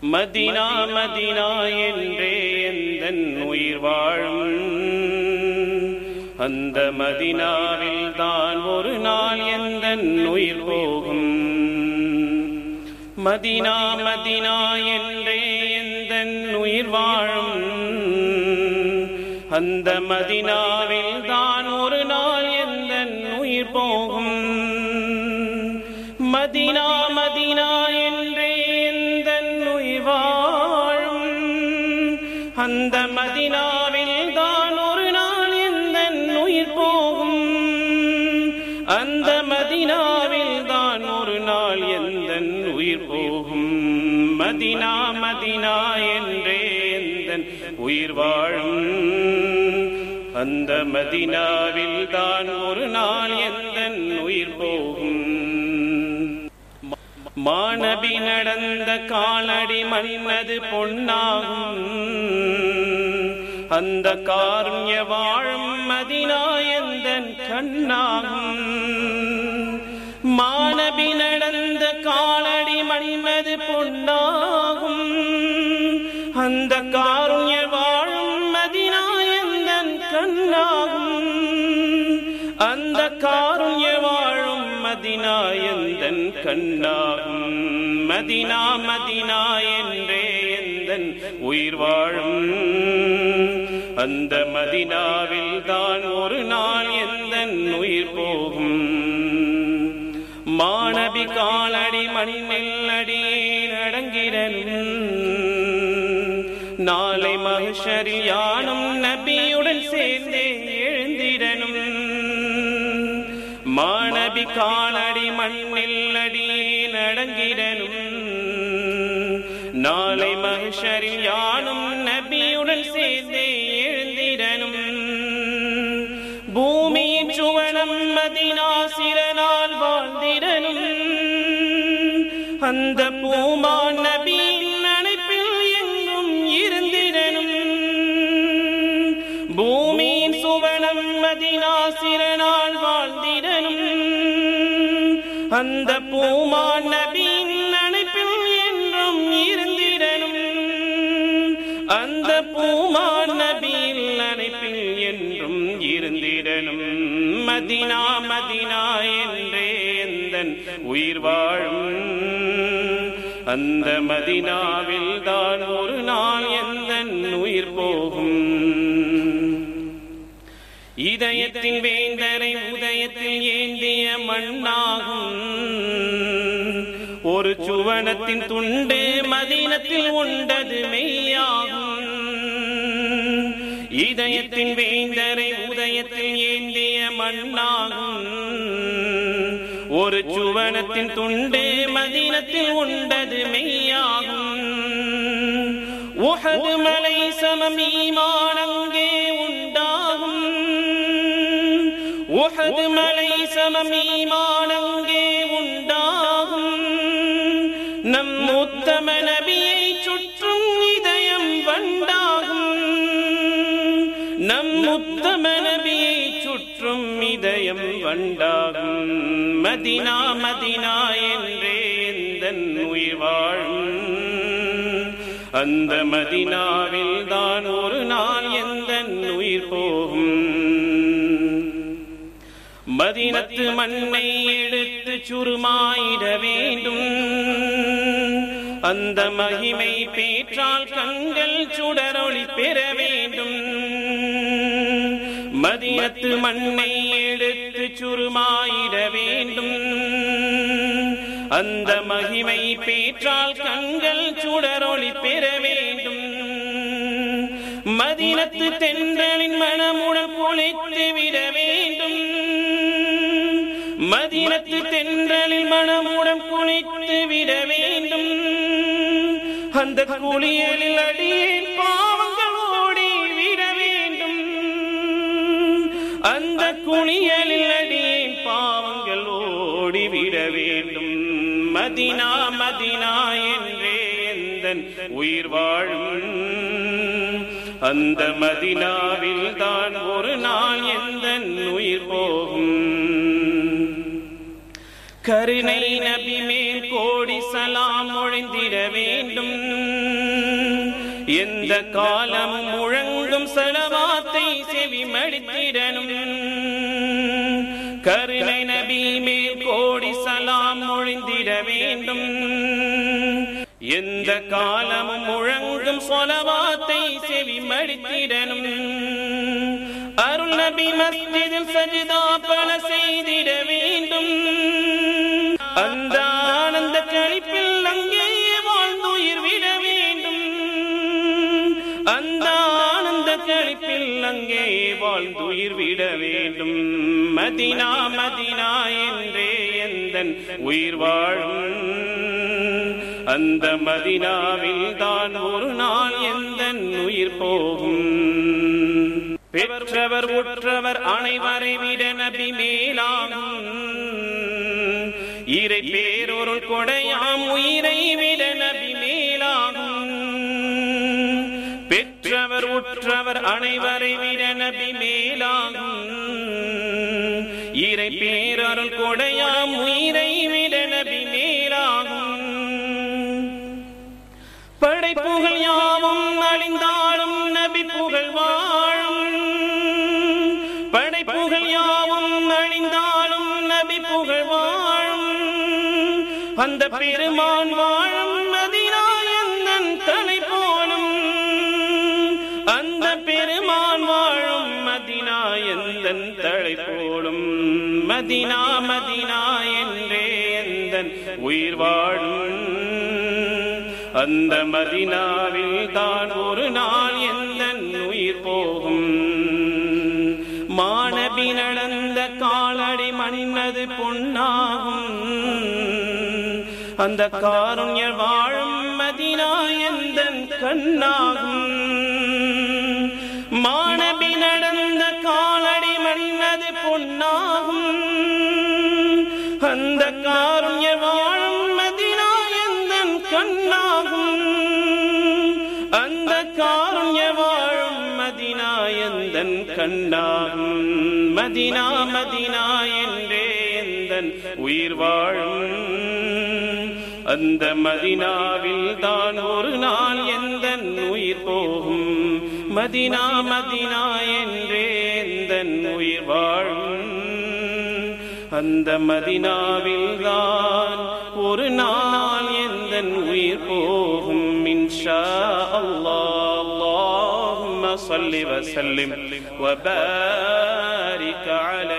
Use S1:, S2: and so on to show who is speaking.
S1: Medina Medina என்றே எந்தன் உயிர் வாழும் அந்த மதினாவில் தான் ஒரு நாள் எந்தன் உயிர் போகும் மதினா மதினா என்றே எந்தன் உயிர் வாழும் அந்த மதினாவில் தான் ஒரு நாள் எந்தன் உயிர் போகும் மதினா மதினா என்றே எந்தன் உயிர் வாழும் அந்த மதினாவில் தான் ஒரு நாள் எந்தன் உயிர் போகும் அந்த மதினாவில் தான் ஒரு நாள் எந்தன் உயிர் போகும் மதினா மதினா என்றே எந்தன் உயிர் வாழும் அந்த மதினாவில் தான் ஒரு நாள் எந்தன் உயிர் போகும் மாணவி நடந்த காலடி மண்மது பொன்னாகும் அந்த காருண்ய வாழும் மதினாயந்தன் கண்ணாகும் மாணவி நடந்த காலடி மண்மது பொன்னாகும் அந்த காருண்ய வாழும் மதினாயந்தன் கண்ணாகும் அந்த காருண்ய வாழும் மதினாயந்தன் கண்ணாகும் மதினா மதினா என்றே எந்தன் உயிர் வாழும் அந்த மதினாவில் தான் ஒரு நாள் எந்தன் உயிர் போகும் மாணவி காலடி மண்ணில் அடியே நடங்கிறனும் நாளை மகிஷரில் யானும் நபியுடன் சேர்ந்தே எழுந்திரனும் மாணவி காலடி மண்ணில் அடியே நடங்கிடனும் நாளை மகிஷரில் யானும் நபியுடன் சேர்ந்தே எழுந்திரனும் பூமியின் சுவனம் மதினாசிர நாள் வாழ்ந்திரனும் அந்த பூமான் நபியின் அணைப்பில் எங்கும் இருந்திரனும் பூமியின் சுவனம் மதினாசிர நாள் வாழ்ந்திரனும் அந்த பூமான் நபியின் அணைப்பில் என்றும் இருந்திரனும் அந்த பூமான் நபியின் அணைப்பில் என்றும் இருந்திரனும் மதினா மதினா என்றே எந்தன் உயிர் வாழும் அந்த மதினாவில் தான் ஒரு நாள் எந்தன் உயிர் போகும் இதயத்தின் வேந்தரை உதயத்தில் ஏந்திய மண்ணாகும் ஒரு சுவனத்தின் துண்டு மதீனத்தில் உண்டது மெய்யாகும் இதயத்தின் வேந்தரை உதயத்தில் ஏந்திய மண்ணாகும் ஒரு சுவனத்தின் துண்டு மதீனத்தில் உண்டது மெய்யாகும் உஹது மலை சமம் ஈமானங்கே உண்டாகும் உஹது மலை சமம் ஈமானங்கே உண்டாகும் நம் உத்தம நபியை சுற்றும் இதயம் வண்டாகும் நம் உத்தம நபியை சுற்றும் இதயம் வண்டாகும் மதினா மதினா என்றே எந்தன் உயிர் வாழும் அந்த மதினாவில் தான் ஒரு நாள் எந்தன் உயிர் போகும் மதினத்து மண்ணை எடுத்து சுருமாயிட வேண்டும் அந்த மகிமை பேற்றால் கண்கள் சுடரொளி பெற வேண்டும் மதினத்து மண்ணை எடுத்து சுருமாயிட வேண்டும் அந்த மகிமை பேற்றால் கண்கள் சுடரொளி பெற வேண்டும் மதினத்து தென்றலின் மனமுடன் பொழைத்து விட வேண்டும் மதினத்து தென்றலில் மனமுடன் குளித்து விட வேண்டும் அந்த குளியலில் அடியேன் பாவங்கள் ஓடி விட வேண்டும் அந்த குளியலில் அடியேன் பாவங்கள் ஓடி விட வேண்டும் மதினா மதினா என்றே எந்தன் உயிர் வாழும் அந்த மதினாவில் தான் ஒரு நாள் எந்தன் உயிர் போகும் கருணை நபி மேல் கோடி சலாம் ஒழிந்திட வேண்டும் எந்த காலமும் முழங்கும் செலவாத்தை செவி மடித்திடனும் கருணை நபி மேல் கோடி சலாம் மொழிந்திட வேண்டும் எந்த காலமும் முழங்கும் சொலவாத்தை செவி மடித்திடனும் அருள் நபி மஸ்ஜிதில் சஜிதா பல செய்திட வேண்டும் அந்த ஆனந்த கழிப்பில் அங்கே வாழ்ந்துயிர் விட வேண்டும் அந்த ஆனந்த கழிப்பில் அங்கே வாழ்ந்துயிர் விட வேண்டும் மதினா மதினா என்றே எந்தன் உயிர் வாழும் அந்த மதினாவில் தான் ஒரு நாள் எந்தன் உயிர் போகும் பெற்றவர் உற்றவர் அனைவரை விட நபி மேலாகும் இறை பேரொருள் கொடையாம் உயிரை விட நபி மேலாகும் பெற்றவர் உற்றவர் அனைவரை விட நபி மேலாகும் இறை பேரொருள் கொடையாம் உயிரை விட நபி மேலாகும் படைப்புகள் யாவும் அழிந்தாலும் நபி புகழ் வாழும் படைப்புகள் யாவும் அழிந்தாலும் நபி புகழ் வாழும் அந்த பெருமான் வாழும் மதினாயந்தன் தலை போலும் அந்த பெருமான் வாழும் மதினாயந்தன் தலை போலும் மதினா மதினா என்றே எந்தன் உயிர் வாழும் அந்த மதினாவில் தான் ஒரு நாள் எந்த உயிர் போகும் மாணவி நடந்த காலடி மன்னது பொன்னாகும் அந்த காருண்ய வாழும் மதினா எந்த கண்ணாகும் மாணவி நடந்த காலடி மன்னது பொன்னாகும் அந்த காருண்ய வாழும் மதினா எந்த கண்ணாகும் அந்த காருண்ய வாழும் மதினா எந்தன் கண்ணாகும் மதினா மதினா என்றே எந்தன் உயிர் வாழும் அந்த மதினாவில் தான் ஒரு நாள் எந்தன் உயிர் போகும் மதினா மதினா என்றே எந்தன் உயிர் வாழும் அந்த மதினாவில் தான் ஒரு நாள் எந்த உயிர் போகும் இன்ஷா அல்லாஹ் اللهم صل وسلم وبارك على